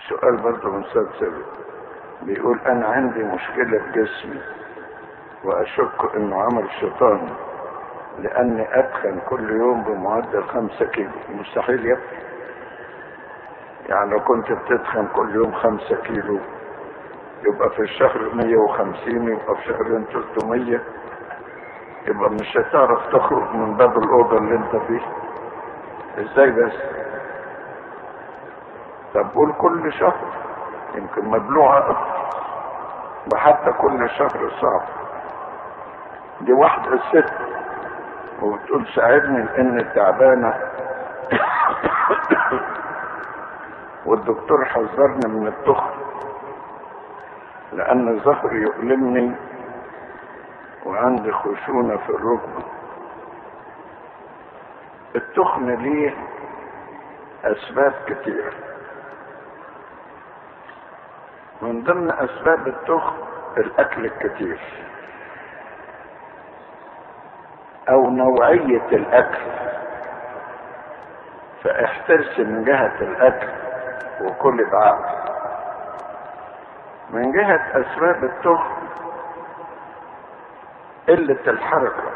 سؤال برضه من سلسلة بيقول أنا عندي مشكلة في جسمي وأشك إنه عمل شيطان لأني أتخن كل يوم بمعدل خمسة كيلو مستحيل يبقى يعني لو كنت بتتخن كل يوم خمسة كيلو يبقى في الشهر 150 يبقى في شهرين 300 يبقى مش هتعرف تخرج من باب الأوضة اللي أنت فيه إزاي بس؟ طب قول كل شهر يمكن مبلوعة أكتر وحتى كل شهر صعب دي واحدة ست وبتقول ساعدني لأن تعبانة والدكتور حذرني من التخن لأن ظهري يؤلمني وعندي خشونة في الركبة التخن ليه أسباب كتير من ضمن أسباب التخن الأكل الكتير أو نوعية الأكل فاحترس من جهة الأكل وكل بعقل من جهة أسباب التخن قلة الحركة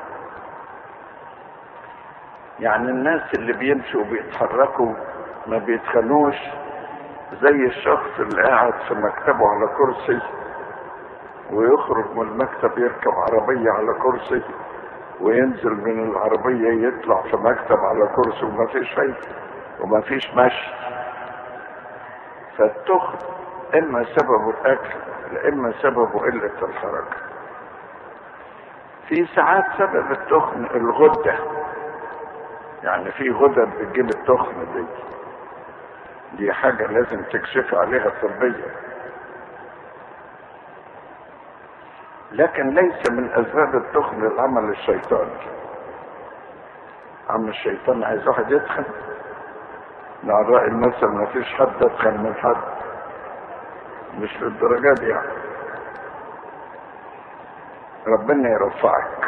يعني الناس اللي بيمشوا وبيتحركوا ما بيتخنوش زي الشخص اللي قاعد في مكتبه على كرسي ويخرج من المكتب يركب عربية على كرسي وينزل من العربية يطلع في مكتب على كرسي وما فيش فايدة وما فيش مشي فالتخن اما سببه الاكل اما سببه قلة الحركة في ساعات سبب التخن الغدة يعني في غدد بتجيب التخن دي دي حاجة لازم تكشف عليها طبيا لكن ليس من اسباب التخن العمل الشيطاني عم الشيطان عايز واحد يتخن على رأي المثل ما فيش حد اتخن من حد مش للدرجة دي يعني ربنا يرفعك